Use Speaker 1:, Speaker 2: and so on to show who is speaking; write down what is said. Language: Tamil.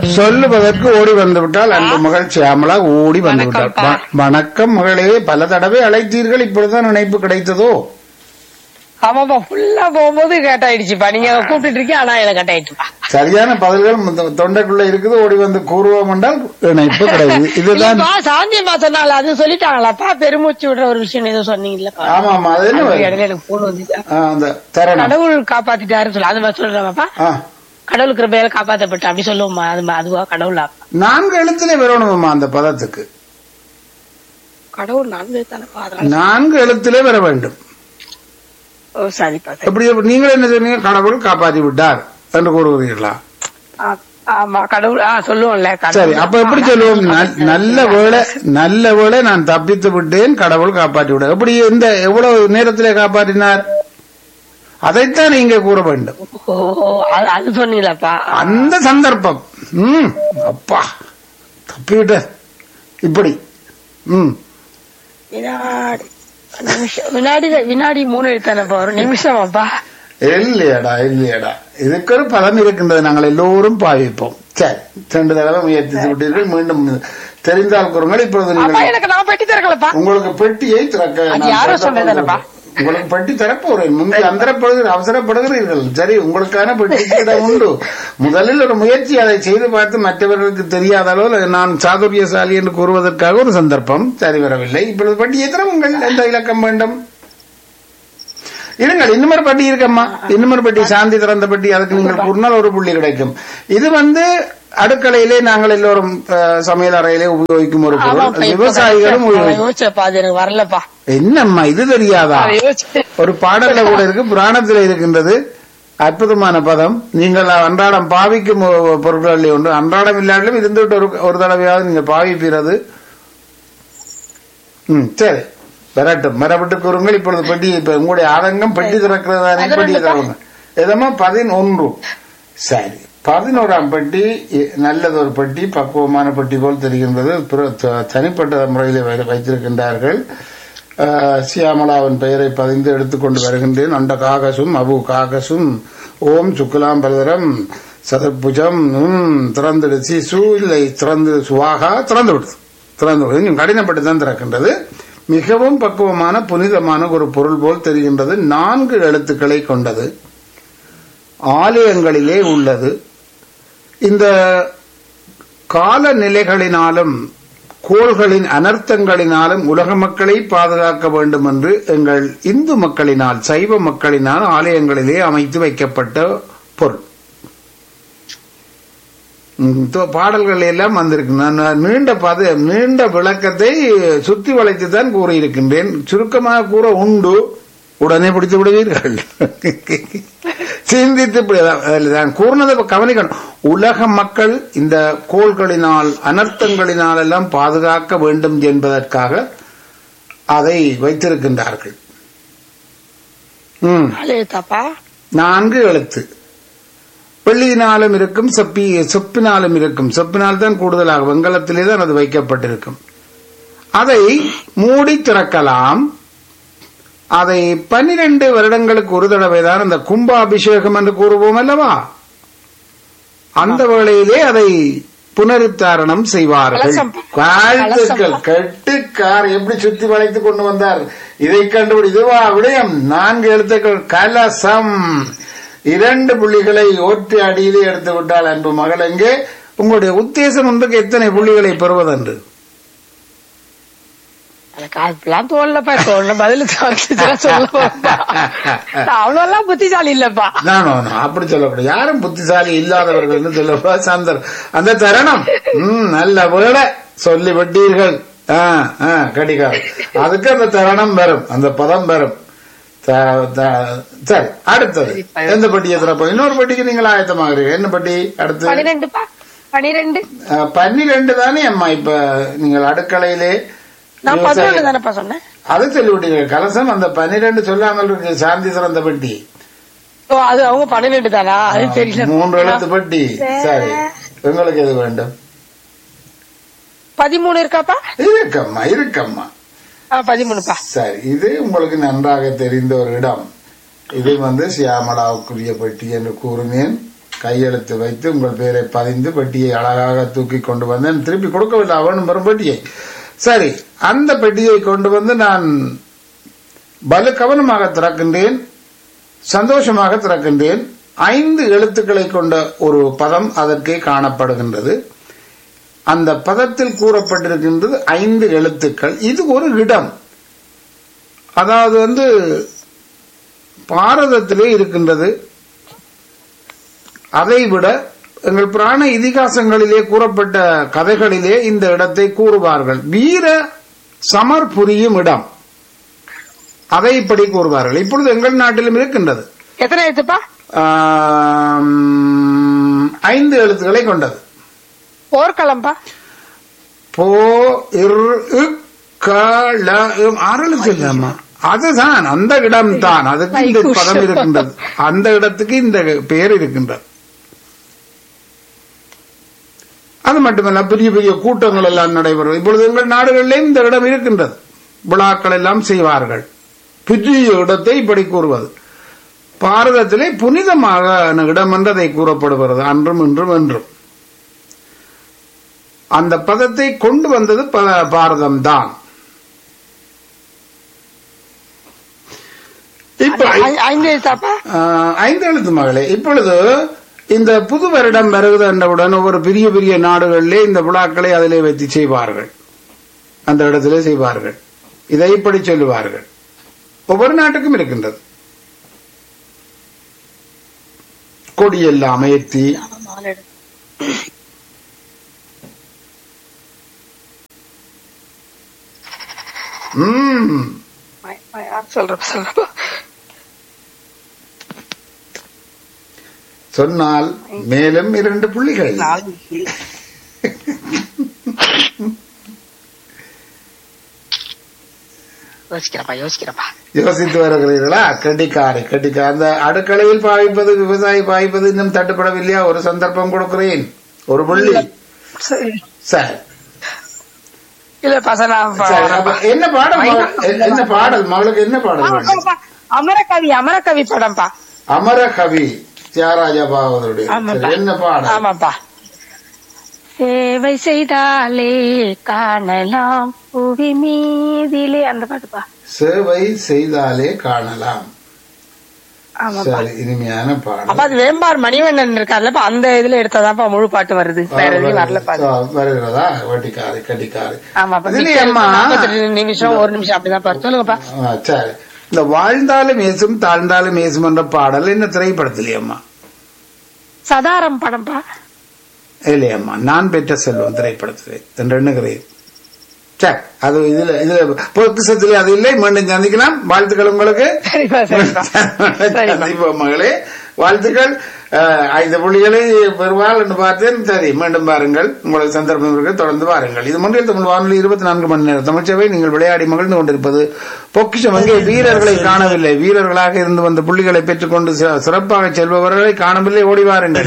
Speaker 1: சொல்லுவதற்கு ஓடி வந்து விட்டால் அன்பு மகள் சியாமலா ஓடி வந்து விட்டாள்
Speaker 2: வணக்கம்ப்பா.
Speaker 1: வ- வணக்கம் மகளே பல தடவை அழைத்தீர்கள் இப்பொழுதுதான் இணைப்பு கிடைத்ததோ
Speaker 2: ஆமாப்பா ஃபுல்லா போகும்போது கட் ஆயிடுச்சுப்பா நீங்க கூப்பிட்டு இருக்கீங்க ஆனா எனக்கு கட் ஆயிடுச்சுப்பா
Speaker 1: சரியான பதில்கள் இந்த தொண்டைக்குள்ள இருக்குது ஓடி வந்து கூறுவோம் என்றால் இணைப்பு கிடையாது இதுதான்
Speaker 2: இல்லப்பா சாந்தியம்மா சொன்னால அது சொல்லிட்டாங்களாப்பா பெருமூச்சு விடுற ஒரு விஷயம் ஏதோ சொன்னீங்கல்லப்பா
Speaker 1: ஆமா ஆமா அது என்ன
Speaker 2: அது இடையில எனக்கு போன் வந்துச்சு
Speaker 1: ஆ, அந்த தரணம்
Speaker 2: கடவுள் காப்பாத்திட்டாரு சொல்ல அது மாதிரி சொல்றாங்கப்பா
Speaker 1: ஆ.
Speaker 2: கடவுள் கிருபையால காப்பாத்தப்பட்ட அப்படி சொல்லுவோமா அது மா- அதுவா கடவுளா
Speaker 1: நான்கு எழுத்திலே வரணுமா அந்த பதத்துக்கு
Speaker 2: கடவுள் நான்கு தானப்பா அதனால
Speaker 1: நான்கு எழுத்திலே வர வேண்டும்
Speaker 2: ஓ சரிப்பா சரி
Speaker 1: எப்படி நீங்கள் என்ன சொன்னீங்க கடவுள் காப்பாற்றி விட்டார் என்று கூறுகிறீர்களா
Speaker 2: ஆ, ஆமா கடவுள் ஆ சொல்லுவோம்ல கடவுள்.
Speaker 1: சரி அப்ப எப்படி சொல்லுவோம் நல்- நல்ல வேளை நல்ல வேளை நான் தப்பித்து விட்டேன் கடவுள் காப்பாற்றி விட்டார் எப்படி எந்த எவ்வளவு நேரத்திலே காப்பாற்றினார் அதைத்தான் நீங்க கூற வேண்டும்
Speaker 2: ஓ அது- அது சொன்னீங்களாப்பா
Speaker 1: அந்த சந்தர்ப்பம் ம் அப்பா தப்பிவிட்ட இப்படி ம்
Speaker 2: வினாடி நிமிஷம் வினாடி வினாடி மூணு எழுத்தானப்பா ஒரு நிமிஷமாப்பா
Speaker 1: இல்லையடா இல்லையடா இதுக்கு ஒரு பதம் இருக்கின்றது நாங்கள் எல்லோரும் பாவிப்போம் சரி ரெண்டு தடவை முயற்சித்து விட்டீர்கள் மீண்டும் தெரிந்தால் கூறுங்கள் இப்பொழுது
Speaker 2: அப்பா
Speaker 1: நீங்கள்
Speaker 2: எனக்கு நான் பெட்டி திறக்கலப்பா
Speaker 1: உங்களுக்கு பெட்டியை திறக்க
Speaker 2: அது
Speaker 1: நான்
Speaker 2: யாரோ
Speaker 1: திறக்க
Speaker 2: சொன்னதுதானப்பா?
Speaker 1: போகிறேன். உங்களுக்கு பெட்டி திறப்போறேன் முந்தி அந்தரப்படுகிற அவசரப்படுகிறீர்கள் சரி உங்களுக்கான பெட்டிக்கு இடம் உண்டு முதலில் ஒரு முயற்சி அதை செய்து பார்த்து மற்றவர்களுக்கு தெரியாத அளவில் நான் சாதுரியசாலி என்று கூறுவதற்காக ஒரு சந்தர்ப்பம் சரி வரவில்லை இப்பொழுது பெட்டியை திறவுங்கள் எந்த இலக்கம் வேண்டும் இருங்கள் இன்னும் ஒரு பெட்டி இருக்கம்மா இன்னும் ஒரு பெட்டி சாந்தி திறந்த பெட்டி அதுக்கு நீங்கள் கூறினால் ஒரு புள்ளி கிடைக்கும் இது வந்து அடுக்கலையிலே நாங்கள் எல்லோரும் அஹ், சமையல் அறையிலே உபயோகிக்கும் ஒரு பொருள்
Speaker 2: ஆமாப்பா, இப்ப
Speaker 1: விவசாயிகளும்
Speaker 2: நான்
Speaker 1: உபயோகிக்கும்
Speaker 2: யோசிச்சப்பா அது எனக்கு வரலப்பா
Speaker 1: என்னம்மா இது தெரியாதா
Speaker 2: நான் யோசிச்சேன்.
Speaker 1: ஒரு பாடல்ல கூட இருக்கு புராணத்தில் இருக்கின்றது அற்புதமான பதம் நீங்கள் அன்றாடம் பாவிக்கும் ஒ- பொருட்களில் ஒன்று அன்றாடம் இல்லாட்டிலும் இருந்துவிட்டு ஒரு ஒரு தடவையாவது நீங்க பாவிப்பீரது ம் சரி வரட்டும் மரப்பட்டு கூறுங்கள் இப்பொழுது பெட்டி இப்ப உங்களுடைய ஆதங்கம் பெட்டி திறக்கிறதானே பெட்டியை திறவுங்க எதமா பதினொன்று சரி பதினோராம் பெட்டி இ- நல்லதொரு பெட்டி பக்குவமான பெட்டி போல் தெரிகின்றது பிற- த- தனிப்பட்ட முறையில் வை- வைத்திருக்கின்றார்கள் அஹ், சியாமலாவின் பெயரை பதிந்து எடுத்துக்கொண்டு வருகின்றேன் அண்ட காகசும் அபு காகசும் ஓம் சுக்குலாம் பலதரம் சதபுஜம் உம் திறந்துடு சி சு இல்லை திறந்து சுவாகா திறந்து விடுது திறந்து விடுது இன்னும் கடினப்பட்டு தான் திறக்கின்றது மிகவும் பக்குவமான புனிதமான ஒரு பொருள் போல் தெரிகின்றது நான்கு எழுத்துக்களை கொண்டது ஆலயங்களிலே உள்ளது இந்த காலநிலைகளினாலும் கோள்களின் அனர்த்தங்களினாலும் உலக மக்களை பாதுகாக்க வேண்டும் என்று எங்கள் இந்து மக்களினால் சைவ மக்களினால் ஆலயங்களிலே அமைத்து வைக்கப்பட்ட பொருள் ம், தோ- பாடல்கள் எல்லாம் வந்திருக்கு நான் நான் நீண்ட பத நீண்ட விளக்கத்தை சுத்தி வளைத்து தான் கூறியிருக்கின்றேன் சுருக்கமாக கூற உண்டு உடனே பிடித்து விடுவீர்கள் சிந்தித்து இப்படி அதான் அதில் நான் கூறினதை கவனிக்கணும் உலக மக்கள் இந்த கோள்களினால் அனர்த்தங்களினால் எல்லாம் பாதுகாக்க வேண்டும் என்பதற்காக அதை வைத்திருக்கின்றார்கள் ம்
Speaker 2: நாலு எழுத்தாப்பா
Speaker 1: நான்கு எழுத்து வெள்ளியினாலும் இருக்கும் செப்பி செப்பினாலும் இருக்கும் செப்பினால் தான் கூடுதலாக வெங்கலத்திலே தான் அது வைக்கப்பட்டிருக்கும் அதை மூடி திறக்கலாம் அதை பன்னிரண்டு வருடங்களுக்கு ஒரு தடவை தான் அந்த கும்பாபிஷேகம் என்று கூறுவோம் அல்லவா அந்த வேளையிலே அதை புனருத்தாரணம் செய்வார்கள்
Speaker 2: கலசம்.
Speaker 1: வாழ்த்துக்கள் கெட்டுக்கார் எப்படி சுத்தி வளைத்து கொண்டு வந்தார் இதை கண்டுபிடி இதுவா விடயம் நான்கு எழுத்துக்கள் கலசம் இரண்டு புள்ளிகளை ஓட்டி அடியிலே எடுத்து விட்டால் அன்பு மகள் எங்கே உங்களுடைய உத்தேசம் ஒன்றுக்கு எத்தனை புள்ளிகளை பெறுவதென்று
Speaker 2: எனக்கு அதெல்லாம் தோணலப்பா தோணல பதில் சொல்லப்பா அவ்வளவு புத்திசாலி இல்லப்பா
Speaker 1: நானோ அப்படி சொல்லக்கூடாது யாரும் புத்திசாலி இல்லாதவர்கள் சொல்லப்பா சந்தர் அந்த தருணம் ம் நல்ல வேளை சொல்லி விட்டீர்கள் ஆ, ஆ, கடிகாரம் அதுக்கு அந்த தருணம் வரும் அந்த பதம் வரும் த- த- சரி அடுத்தது எந்த பட்டியை திறப்போம் இன்னொரு பட்டிக்கு நீங்கள் ஆயத்தமாகிறீர்கள் என்ன பட்டி அடுத்து
Speaker 2: பனிரெண்டுப்பா பனிரெண்டு
Speaker 1: அஹ், பன்னிரெண்டு தானே அம்மா இப்ப நீங்கள் அடுக்கலையிலே
Speaker 2: நான்
Speaker 1: விவசாய-
Speaker 2: பதினொன்று தானேப்பா சொன்னேன்
Speaker 1: அது சொல்லிவிட்டீர்கள் கலசம் அந்த பன்னிரெண்டு சொல்லாமல் இருக்கு சாந்தி சிறந்த பெட்டி
Speaker 2: ஓ அது அவங்க பன்னிரெண்டு தானா அது தெரியல
Speaker 1: மூன்று எழுத்து பெட்டி சரி உங்களுக்கு எது வேண்டும்
Speaker 2: பதிமூணு இருக்காப்பா
Speaker 1: இருக்கம்மா இருக்கம்மா
Speaker 2: ஆ பதிமூணுப்பா
Speaker 1: சரி இது உங்களுக்கு நன்றாக தெரிந்த ஒரு இடம் இது வந்து சியாமலாவுக்குரிய பெட்டி என்று கூறினேன் கையெழுத்து வைத்து உங்கள் பெயரை பதிந்து பெட்டியை அழகாக தூக்கி கொண்டு வந்தேன் திருப்பி கொடுக்கவில்லை அவனும் வரும் பெட்டியை சரி அந்த பெட்டியை கொண்டு வந்து நான் பலு கவனமாக திறக்கின்றேன் சந்தோஷமாக திறக்கின்றேன் ஐந்து எழுத்துக்களை கொண்ட ஒரு பதம் அதற்கே காணப்படுகின்றது அந்த பதத்தில் கூறப்பட்டிருக்கின்றது ஐந்து எழுத்துக்கள் இது ஒரு இடம் அதாவது வந்து பாரதத்திலே இருக்கின்றது அதைவிட எங்கள் புராண இதிகாசங்களிலே கூறப்பட்ட கதைகளிலே இந்த இடத்தை கூறுவார்கள் வீர சமர் புரியும் இடம் அதை இப்படி கூறுவார்கள் இப்பொழுது எங்கள் நாட்டிலும் இருக்கின்றது
Speaker 2: எத்தனை எழுத்துப்பா
Speaker 1: ஆம், ஐந்து எழுத்துக்களை கொண்டது
Speaker 2: போர்க்களம்பா
Speaker 1: போ இர் இ, க, ல, இம். ஆறு எழுத்து இல்லம்மா அதுதான் அந்த இடம் தான் அதுக்கு இந்த பதம் இருக்கின்றது அந்த இடத்துக்கு இந்த பெயர் இருக்கின்றது அது மட்டுமல்ல பெரிய பெரிய கூட்டங்கள் எல்லாம் நடைபெறும் இப்பொழுது எங்கள் நாடுகளிலேயும் இந்த இடம் இருக்கின்றது விழாக்கள் எல்லாம் செய்வார்கள் பெரிய இடத்தை இப்படி கூறுவது பாரதத்திலே புனிதமாக இடம் என்றதை கூறப்படுகிறது அன்றும் இன்றும் என்றும் அந்த பதத்தை கொண்டு வந்தது ப- பாரதம் தான் இப்ப
Speaker 2: ஐ- ஐந்து எழுத்தாப்பா
Speaker 1: ஆஹ், ஐந்து எழுத்து மகளே இப்பொழுது இந்த புது வருடம் வருகிறது என்றவுடன் ஒவ்வொரு பெரிய பெரிய நாடுகளிலே இந்த விழாக்களை அதிலே வைத்து செய்வார்கள் அந்த இடத்திலே செய்வார்கள் இதை இப்படி சொல்லுவார்கள் ஒவ்வொரு நாட்டுக்கும் இருக்கின்றது கொடியெல்லாம் ஏற்றி
Speaker 2: நாலு எழுத்து.
Speaker 1: ம்
Speaker 2: ம- ம- யார் சொல்றப்ப சொல்றப்பா
Speaker 1: சொன்னால் மேலும் இரண்டு புள்ளிகள்
Speaker 2: நாலு யோசிக்கிறப்பா யோசிக்கிறப்பா
Speaker 1: யோசித்து வருகிறீர்களா கட்டிக்காரி கட்டிக்கா அந்த அடுக்கலையில் பாவிப்பது விவசாயி பாவிப்பது இன்னும் தட்டுப்படவில்லையா ஒரு சந்தர்ப்பம் கொடுக்கிறேன் ஒரு புள்ளி
Speaker 2: சரி
Speaker 1: சரி
Speaker 2: இல்ல பசங்க
Speaker 1: சரி, அப்ப என்ன பாடல் மகள்? என்ன- என்ன பாடல் மகளுக்கு என்ன பாடல் வேணும்?
Speaker 2: அமரகவி அமரகவி படம்ப்பா
Speaker 1: அமர கவி தியாகராஜா பாகவதருடைய
Speaker 2: ஆமாப்பா.
Speaker 1: சரி, என்ன பாடல்
Speaker 2: ஆமாப்பா சேவை செய்தாலே காணலாம் புவி மீதிலே அந்த பாட்டுப்பா
Speaker 1: சேவை செய்தாலே காணலாம்
Speaker 2: ஆமாப்பா
Speaker 1: சரி இனிமையான பாடல்
Speaker 2: அப்ப அது வேம்பார் மணிவண்ணன் இருக்காருல்லப்பா அந்த இதுல எடுத்தாதான்ப்பா முழு பாட்டு வருது வேற எதுலயும் வரலப்பா அது.
Speaker 1: ஆ, வருகிறதா வட்டிக்காரி கட்டிக்காரி
Speaker 2: ஆமாப்பா
Speaker 1: இதுலயே அம்மா
Speaker 2: நாற்பத்தி நிமிஷம் ஒரு நிமிஷம் அப்படிதான் பாரு சொல்லுங்கப்பா
Speaker 1: ஆ, சரி இந்த வாழ்ந்தாலும் ஏசும் தாழ்ந்தாலும் ஏசும் என்ற பாடல் என்ன திரைப்படத்திலேயம்மா
Speaker 2: சதாரம் படம்ப்பா
Speaker 1: இல்லையம்மா நான் பெற்ற செல்வம் திரைப்படத்திலே என்று எண்ணுகிறேன் சரி அது இதுல இதுல பொக்கிசத்திலே அது இல்லை மீண்டும் சந்திக்கலாம் வாழ்த்துக்கள் உங்களுக்கு
Speaker 2: சரிப்பா சரிப்பா சரிப்பா
Speaker 1: சந்திப்போம் மகளே வாழ்த்துக்கள் அஹ், ஐந்து புள்ளிகளை பெறுவாள் என்று பார்த்தேன் சரி மீண்டும் பாருங்கள் உங்களுக்கு சந்தர்ப்பம் இருக்கு தொடர்ந்து பாருங்கள் இது முன்னில் தமிழ் வானொலி இருபத்தி நான்கு மணி நேரம் தமிழ்ச்சவை நீங்கள் விளையாடி மகிழ்ந்து கொண்டிருப்பது பொக்கிஷம் அங்கே வீரர்களை காணவில்லை வீரர்களாக இருந்து வந்த புள்ளிகளை பெற்றுக்கொண்டு சி- சிறப்பாக செல்பவர்களை காணவில்லை ஓடி வாருங்கள்